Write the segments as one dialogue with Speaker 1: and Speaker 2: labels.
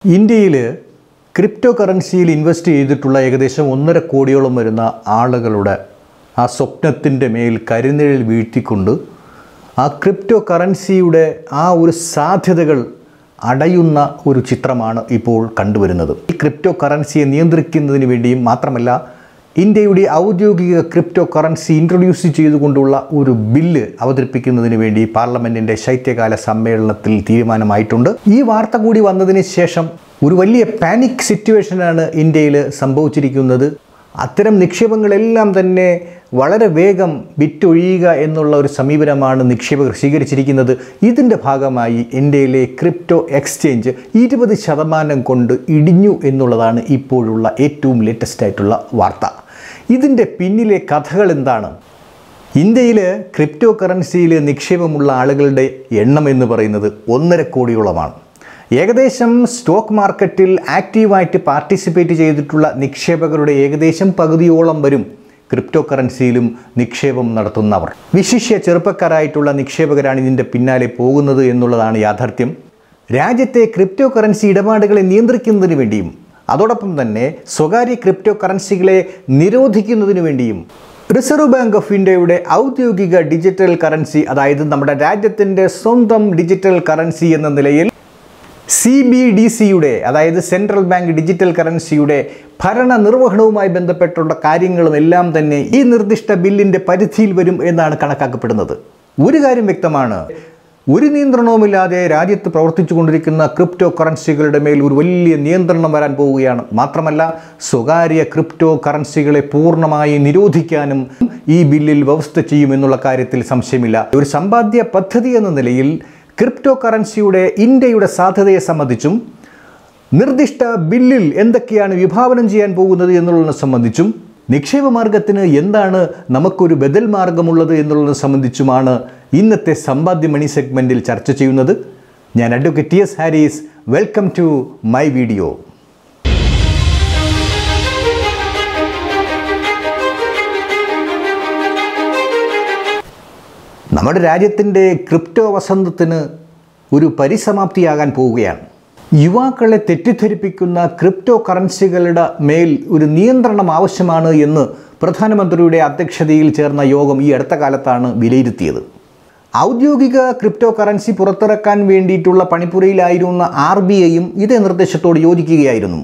Speaker 1: ഇന്ത്യയിൽ crypto കറൻസിയിൽ invest ചെയ്തിട്ടുള്ള ഏകദേശം ഒന്നര കോടിയോളം വരുന്ന ആളുകളുടെ ആ സ്വപ്നത്തിൻ്റെ മേൽ കരുനിഴൽ വീഴ്ത്തിക്കൊണ്ട് ആ ക്രിപ്റ്റോ കറൻസിയുടെ ആ ഒരു സാധ്യതകൾ അടയുന്ന ഒരു ചിത്രമാണ് ഇപ്പോൾ കണ്ടുവരുന്നത് ഈ ക്രിപ്റ്റോ കറൻസിയെ നിയന്ത്രിക്കുന്നതിന് വേണ്ടിയും മാത്രമല്ല ഇന്ത്യയുടെ ഔദ്യോഗിക ക്രിപ്റ്റോ കറൻസി ഇൻട്രൊഡ്യൂസ് ചെയ്തുകൊണ്ടുള്ള ഒരു ബില്ല് അവതരിപ്പിക്കുന്നതിന് വേണ്ടി പാർലമെന്റിന്റെ ശൈത്യകാല സമ്മേളനത്തിൽ തീരുമാനമായിട്ടുണ്ട് ഈ വാർത്ത കൂടി വന്നതിന് ശേഷം ഒരു വലിയ പാനിക് സിറ്റുവേഷനാണ് ഇന്ത്യയിൽ സംഭവിച്ചിരിക്കുന്നത് അത്തരം നിക്ഷേപങ്ങളെല്ലാം തന്നെ വളരെ വേഗം വിറ്റൊഴിയുക എന്നുള്ള ഒരു സമീപനമാണ് നിക്ഷേപകർ സ്വീകരിച്ചിരിക്കുന്നത് ഇതിൻ്റെ ഭാഗമായി ഇന്ത്യയിലെ ക്രിപ്റ്റോ എക്സ്ചേഞ്ച് ഇരുപത് ശതമാനം കൊണ്ട് ഇടിഞ്ഞു എന്നുള്ളതാണ് ഇപ്പോഴുള്ള ഏറ്റവും ലേറ്റസ്റ്റ് ആയിട്ടുള്ള വാർത്ത ഇതിൻ്റെ പിന്നിലെ കഥകൾ എന്താണ് ഇന്ത്യയിൽ ക്രിപ്റ്റോ കറൻസിയിൽ നിക്ഷേപമുള്ള ആളുകളുടെ എണ്ണം എന്ന് പറയുന്നത് ഒന്നര കോടിയോളമാണ് ഏകദേശം സ്റ്റോക്ക് മാർക്കറ്റിൽ ആക്റ്റീവായിട്ട് പാർട്ടിസിപ്പേറ്റ് ചെയ്തിട്ടുള്ള നിക്ഷേപകരുടെ ഏകദേശം പകുതിയോളം വരും ക്രിപ്റ്റോ കറൻസിയിലും നിക്ഷേപം നടത്തുന്നവർ വിശിഷ്യ ചെറുപ്പക്കാരായിട്ടുള്ള നിക്ഷേപകരാണ് ഇതിൻ്റെ പിന്നാലെ പോകുന്നത് എന്നുള്ളതാണ് യാഥാർത്ഥ്യം രാജ്യത്തെ ക്രിപ്റ്റോ കറൻസി ഇടപാടുകളെ നിയന്ത്രിക്കുന്നതിന് വേണ്ടിയും അതോടൊപ്പം തന്നെ സ്വകാര്യ ക്രിപ്റ്റോ കറൻസികളെ നിരോധിക്കുന്നതിനു വേണ്ടിയും റിസർവ് ബാങ്ക് ഓഫ് ഇന്ത്യയുടെ ഔദ്യോഗിക ഡിജിറ്റൽ കറൻസി അതായത് നമ്മുടെ രാജ്യത്തിൻ്റെ സ്വന്തം ഡിജിറ്റൽ കറൻസി എന്ന നിലയിൽ സി ബി ഡി സിയുടെ അതായത് സെൻട്രൽ ബാങ്ക് ഡിജിറ്റൽ കറൻസിയുടെ ഭരണ നിർവഹണവുമായി ബന്ധപ്പെട്ടുള്ള കാര്യങ്ങളും എല്ലാം തന്നെ ഈ നിർദ്ദിഷ്ട ബില്ലിൻ്റെ പരിധിയിൽ വരും എന്നാണ് കണക്കാക്കപ്പെടുന്നത് ഒരു കാര്യം വ്യക്തമാണ് ഒരു നിയന്ത്രണവുമില്ലാതെ രാജ്യത്ത് പ്രവർത്തിച്ചുകൊണ്ടിരിക്കുന്ന ക്രിപ്റ്റോ കറൻസികളുടെ മേൽ ഒരു വലിയ നിയന്ത്രണം വരാൻ പോവുകയാണ് മാത്രമല്ല സ്വകാര്യ ക്രിപ്റ്റോ കറൻസികളെ പൂർണ്ണമായി നിരോധിക്കാനും ഈ ബില്ലിൽ വ്യവസ്ഥ ചെയ്യുമെന്നുള്ള കാര്യത്തിൽ സംശയമില്ല ഒരു സമ്പാദ്യ പദ്ധതി എന്ന നിലയിൽ ക്രിപ്റ്റോ കറൻസിയുടെ ഇന്ത്യയുടെ സാധ്യതയെ സംബന്ധിച്ചും നിർദ്ദിഷ്ട ബില്ലിൽ എന്തൊക്കെയാണ് വിഭാവനം ചെയ്യാൻ പോകുന്നത് എന്നുള്ളതിനെ സംബന്ധിച്ചും നിക്ഷേപ മാർഗത്തിന് എന്താണ് നമുക്കൊരു ബദൽ മാർഗമുള്ളത് എന്നുള്ളതിനെ സംബന്ധിച്ചുമാണ് ഇന്നത്തെ സമ്പാദ്യ മണി സെഗ്മെൻറ്റിൽ ചർച്ച ചെയ്യുന്നത് ഞാൻ advocate T S Haris welcome to my video നമ്മുടെ രാജ്യത്തിൻ്റെ ക്രിപ്റ്റോ വസന്തത്തിന് ഒരു പരിസമാപ്തിയാകാൻ പോവുകയാണ് യുവാക്കളെ തെറ്റിദ്ധരിപ്പിക്കുന്ന ക്രിപ്റ്റോ കറൻസികളുടെ മേൽ ഒരു നിയന്ത്രണം ആവശ്യമാണ് എന്ന് പ്രധാനമന്ത്രിയുടെ അധ്യക്ഷതയിൽ ചേർന്ന യോഗം ഈ അടുത്ത കാലത്താണ് വിലയിരുത്തിയത് ഔദ്യോഗിക ക്രിപ്റ്റോ കറൻസി പുറത്തിറക്കാൻ വേണ്ടിയിട്ടുള്ള പണിപ്പുരയിലായിരുന്ന ആർ ബി ഐയും ഇതേ നിർദ്ദേശത്തോട് യോജിക്കുകയായിരുന്നു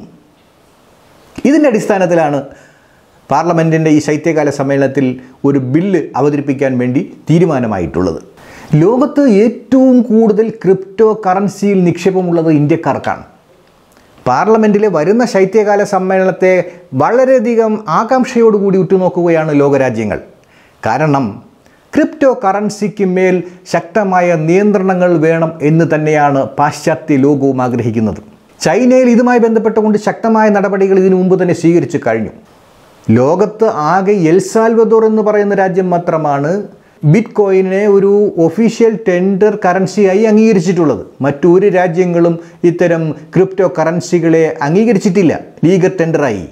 Speaker 1: ഇതിൻ്റെ അടിസ്ഥാനത്തിലാണ് പാർലമെൻറ്റിൻ്റെ ഈ ശൈത്യകാല സമ്മേളനത്തിൽ ഒരു ബില്ല് അവതരിപ്പിക്കാൻ വേണ്ടി തീരുമാനമായിട്ടുള്ളത് ലോകത്ത് ഏറ്റവും കൂടുതൽ ക്രിപ്റ്റോ കറൻസിയിൽ നിക്ഷേപമുള്ളത് ഇന്ത്യക്കാർക്കാണ് പാർലമെൻറ്റിലെ വരുന്ന ശൈത്യകാല സമ്മേളനത്തെ വളരെയധികം ആകാംക്ഷയോടുകൂടി ഉറ്റുനോക്കുകയാണ് ലോകരാജ്യങ്ങൾ കാരണം ക്രിപ്റ്റോ കറൻസിക്ക് മേൽ ശക്തമായ നിയന്ത്രണങ്ങൾ വേണം എന്ന് തന്നെയാണ് പാശ്ചാത്യ ലോകവും ആഗ്രഹിക്കുന്നത് ചൈനയിൽ ഇതുമായി ബന്ധപ്പെട്ടുകൊണ്ട് ശക്തമായ നടപടികൾ ഇതിനു മുമ്പ് തന്നെ സ്വീകരിച്ചു കഴിഞ്ഞു ലോകത്ത് ആകെ എൽസാൽവദോർ എന്ന് പറയുന്ന രാജ്യം മാത്രമാണ് ബിറ്റ് കോയിനെ ഒരു ഒഫീഷ്യൽ ടെൻഡർ കറൻസിയായി അംഗീകരിച്ചിട്ടുള്ളത് മറ്റൊരു രാജ്യങ്ങളും ഇത്തരം ക്രിപ്റ്റോ കറൻസികളെ അംഗീകരിച്ചിട്ടില്ല ലീഗൽ ടെൻഡറായി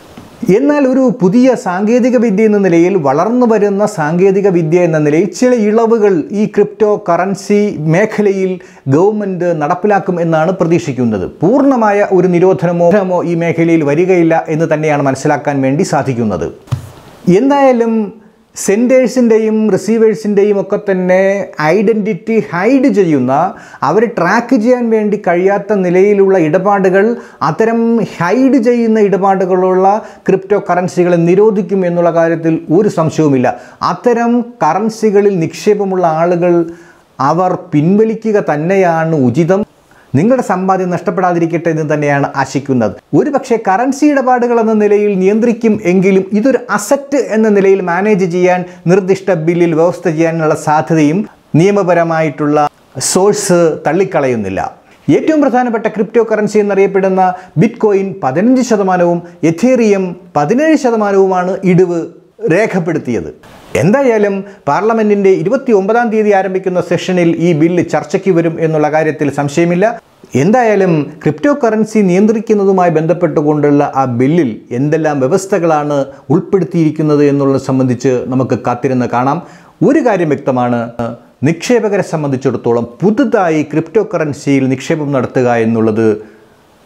Speaker 1: എന്നാൽ ഒരു പുതിയ സാങ്കേതിക വിദ്യ എന്ന നിലയിൽ വളർന്നു വരുന്ന സാങ്കേതിക വിദ്യ എന്ന നിലയിൽ ചില ഇളവുകൾ ഈ ക്രിപ്റ്റോ കറൻസി മേഖലയിൽ ഗവൺമെൻറ് നടപ്പിലാക്കും എന്നാണ് പ്രതീക്ഷിക്കുന്നത് പൂർണ്ണമായ ഒരു നിരോധനമോ ഈ മേഖലയിൽ വരികയില്ല എന്ന് തന്നെയാണ് മനസ്സിലാക്കാൻ വേണ്ടി സാധിക്കുന്നത് എന്തായാലും സെൻറ്റേഴ്സിൻ്റെയും റിസീവേഴ്സിൻ്റെയും ഒക്കെ തന്നെ ഐഡൻറ്റിറ്റി ഹൈഡ് ചെയ്യുന്ന അവർ ട്രാക്ക് ചെയ്യാൻ വേണ്ടി കഴിയാത്ത നിലയിലുള്ള ഇടപാടുകൾ അത്തരം ഹൈഡ് ചെയ്യുന്ന ഇടപാടുകളുള്ള ക്രിപ്റ്റോ കറൻസികളെ നിരോധിക്കും എന്നുള്ള കാര്യത്തിൽ ഒരു സംശയവുമില്ല അത്തരം കറൻസികളിൽ നിക്ഷേപമുള്ള ആളുകൾ അവർ പിൻവലിക്കുക തന്നെയാണ് ഉചിതം നിങ്ങളുടെ സമ്പാദ്യം നഷ്ടപ്പെടാതിരിക്കട്ടെ എന്ന് തന്നെയാണ് ആശിക്കുന്നത് ഒരുപക്ഷെ കറൻസി ഇടപാടുകൾ എന്ന നിലയിൽ നിയന്ത്രിക്കും എങ്കിലും ഇതൊരു അസറ്റ് എന്ന നിലയിൽ മാനേജ് ചെയ്യാൻ നിർദ്ദിഷ്ട ബില്ലിൽ വ്യവസ്ഥ ചെയ്യാനുള്ള സാധ്യതയും നിയമപരമായിട്ടുള്ള സോഴ്സ് തള്ളിക്കളയുന്നില്ല ഏറ്റവും പ്രധാനപ്പെട്ട ക്രിപ്റ്റോ കറൻസി എന്നറിയപ്പെടുന്ന ബിറ്റ് കോയിൻ പതിനഞ്ച് ശതമാനവും എഥേറിയം പതിനേഴ് ശതമാനവുമാണ് ഇടിവ് രേഖപ്പെടുത്തിയത് എന്തായാലും പാർലമെന്റിന്റെ ഇരുപത്തി ഒമ്പതാം തീയതി ആരംഭിക്കുന്ന സെഷനിൽ ഈ ബില്ല് ചർച്ചയ്ക്ക് വരും എന്നുള്ള കാര്യത്തിൽ സംശയമില്ല എന്തായാലും ക്രിപ്റ്റോ കറൻസി നിയന്ത്രിക്കുന്നതുമായി ബന്ധപ്പെട്ടുകൊണ്ടുള്ള ആ ബില്ലിൽ എന്തെല്ലാം വ്യവസ്ഥകളാണ് ഉൾപ്പെടുത്തിയിരിക്കുന്നത് എന്നുള്ളത് സംബന്ധിച്ച് നമുക്ക് കാത്തിരുന്ന് കാണാം ഒരു കാര്യം വ്യക്തമാണ് നിക്ഷേപകരെ സംബന്ധിച്ചിടത്തോളം പുതുതായി ക്രിപ്റ്റോ കറൻസിയിൽ നിക്ഷേപം നടത്തുക എന്നുള്ളത്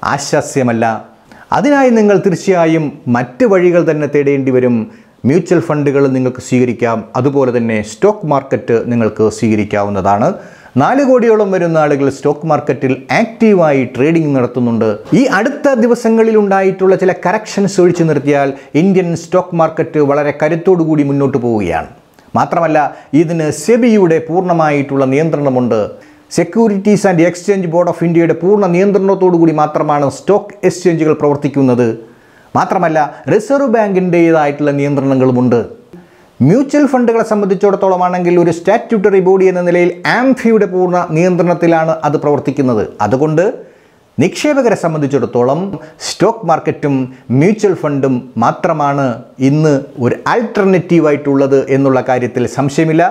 Speaker 1: ആശാസ്യമല്ല അതിനായി നിങ്ങൾ തീർച്ചയായും മറ്റ് വഴികൾ തന്നെ തേടേണ്ടി വരും മ്യൂച്വൽ ഫണ്ടുകൾ നിങ്ങൾക്ക് സ്വീകരിക്കാം അതുപോലെ തന്നെ സ്റ്റോക്ക് മാർക്കറ്റ് നിങ്ങൾക്ക് സ്വീകരിക്കാവുന്നതാണ് നാല് കോടിയോളം വരുന്ന ആളുകൾ സ്റ്റോക്ക് മാർക്കറ്റിൽ ആക്റ്റീവായി ട്രേഡിംഗ് നടത്തുന്നുണ്ട് ഈ അടുത്ത ദിവസങ്ങളിൽ ഉണ്ടായിട്ടുള്ള ചില കറക്ഷൻസ് ഒഴിച്ചു നിർത്തിയാൽ ഇന്ത്യൻ സ്റ്റോക്ക് മാർക്കറ്റ് വളരെ കരുത്തോടുകൂടി മുന്നോട്ട് പോവുകയാണ് മാത്രമല്ല ഇതിന് സെബിയുടെ പൂർണ്ണമായിട്ടുള്ള നിയന്ത്രണമുണ്ട് securities and exchange board of ഇന്ത്യയുടെ പൂർണ്ണ നിയന്ത്രണത്തോടു കൂടി മാത്രമാണ് സ്റ്റോക്ക് എക്സ്ചേഞ്ചുകൾ പ്രവർത്തിക്കുന്നത് മാത്രമല്ല റിസർവ് ബാങ്കിൻ്റേതായിട്ടുള്ള നിയന്ത്രണങ്ങളുമുണ്ട് മ്യൂച്വൽ ഫണ്ടുകളെ സംബന്ധിച്ചിടത്തോളം ആണെങ്കിൽ ഒരു സ്റ്റാറ്റ്യൂട്ടറി ബോഡി എന്ന നിലയിൽ ആംഫിയുടെ പൂർണ്ണ നിയന്ത്രണത്തിലാണ് അത് പ്രവർത്തിക്കുന്നത് അതുകൊണ്ട് നിക്ഷേപകരെ സംബന്ധിച്ചിടത്തോളം സ്റ്റോക്ക് മാർക്കറ്റും മ്യൂച്വൽ ഫണ്ടും മാത്രമാണ് ഇന്ന് ഒരു ആൾട്ടർനേറ്റീവായിട്ടുള്ളത് എന്നുള്ള കാര്യത്തിൽ സംശയമില്ല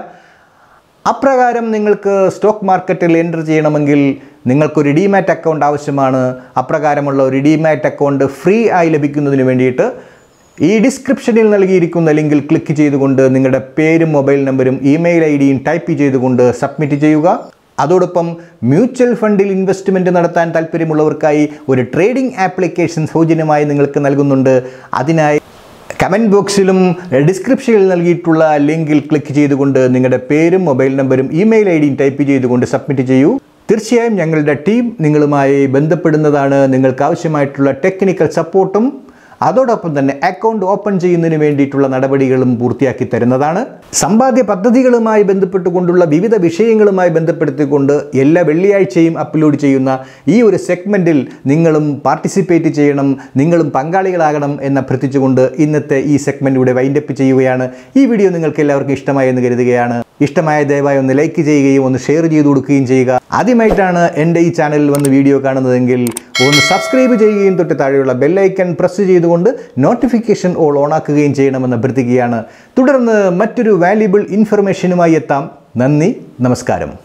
Speaker 1: അപ്രകാരം നിങ്ങൾക്ക് സ്റ്റോക്ക് മാർക്കറ്റിൽ എൻ്റർ ചെയ്യണമെങ്കിൽ നിങ്ങൾക്കൊരു ഡിമാറ്റ് അക്കൗണ്ട് ആവശ്യമാണ് അപ്രകാരമുള്ള ഒരു ഡിമാറ്റ് അക്കൗണ്ട് ഫ്രീ ആയി ലഭിക്കുന്നതിന് വേണ്ടിയിട്ട് ഈ ഡിസ്ക്രിപ്ഷനിൽ നൽകിയിരിക്കുന്ന ലിങ്കിൽ ക്ലിക്ക് ചെയ്തുകൊണ്ട് നിങ്ങളുടെ പേരും മൊബൈൽ നമ്പരും ഇമെയിൽ ഐ ഡിയും ടൈപ്പ് ചെയ്തുകൊണ്ട് സബ്മിറ്റ് ചെയ്യുക അതോടൊപ്പം മ്യൂച്വൽ ഫണ്ടിൽ ഇൻവെസ്റ്റ്മെൻറ്റ് നടത്താൻ താല്പര്യമുള്ളവർക്കായി ഒരു ട്രേഡിംഗ് ആപ്ലിക്കേഷൻ സൗജന്യമായി നിങ്ങൾക്ക് നൽകുന്നുണ്ട് അതിനായി കമൻറ്റ് ബോക്സിലും ഡിസ്ക്രിപ്ഷനിൽ നൽകിയിട്ടുള്ള ലിങ്കിൽ ക്ലിക്ക് ചെയ്തുകൊണ്ട് നിങ്ങളുടെ പേരും മൊബൈൽ നമ്പരും ഇമെയിൽ ഐ ഡിയും ടൈപ്പ് ചെയ്തുകൊണ്ട് സബ്മിറ്റ് ചെയ്യൂ തീർച്ചയായും ഞങ്ങളുടെ ടീം നിങ്ങളുമായി ബന്ധപ്പെടുന്നതാണ് നിങ്ങൾക്ക് ആവശ്യമായിട്ടുള്ള ടെക്നിക്കൽ സപ്പോർട്ടും അതോടൊപ്പം തന്നെ അക്കൗണ്ട് ഓപ്പൺ ചെയ്യുന്നതിന് വേണ്ടിയിട്ടുള്ള നടപടികളും പൂർത്തിയാക്കി തരുന്നതാണ് സമ്പാദ്യ പദ്ധതികളുമായി ബന്ധപ്പെട്ടുകൊണ്ടുള്ള വിവിധ വിഷയങ്ങളുമായി ബന്ധപ്പെടുത്തിക്കൊണ്ട് എല്ലാ വെള്ളിയാഴ്ചയും അപ്ലോഡ് ചെയ്യുന്ന ഈ ഒരു സെഗ്മെൻറ്റിൽ നിങ്ങളും പാർട്ടിസിപ്പേറ്റ് ചെയ്യണം നിങ്ങളും പങ്കാളികളാകണം എന്ന് അഭ്യർത്ഥിച്ചുകൊണ്ട് ഇന്നത്തെ ഈ സെഗ്മെൻറ്റ് ഇവിടെ വൈൻഡപ്പ് ചെയ്യുകയാണ് ഈ വീഡിയോ നിങ്ങൾക്ക് എല്ലാവർക്കും ഇഷ്ടമായി എന്ന് കരുതുകയാണ് ഇഷ്ടമായ ദയവായി ഒന്ന് ലൈക്ക് ചെയ്യുകയും ഒന്ന് ഷെയർ ചെയ്ത് കൊടുക്കുകയും ചെയ്യുക ആദ്യമായിട്ടാണ് എൻ്റെ ഈ ചാനലിൽ വന്ന് വീഡിയോ കാണുന്നതെങ്കിൽ ഒന്ന് സബ്സ്ക്രൈബ് ചെയ്യുകയും തൊട്ട് താഴെയുള്ള ബെല്ലൈക്കൺ പ്രസ് ചെയ്തുകൊണ്ട് നോട്ടിഫിക്കേഷൻ ഓൾ ഓണാക്കുകയും ചെയ്യണമെന്ന് അഭ്യർത്ഥിക്കുകയാണ് തുടർന്ന് മറ്റൊരു വാല്യുബിൾ ഇൻഫർമേഷനുമായി എത്താം നന്ദി നമസ്കാരം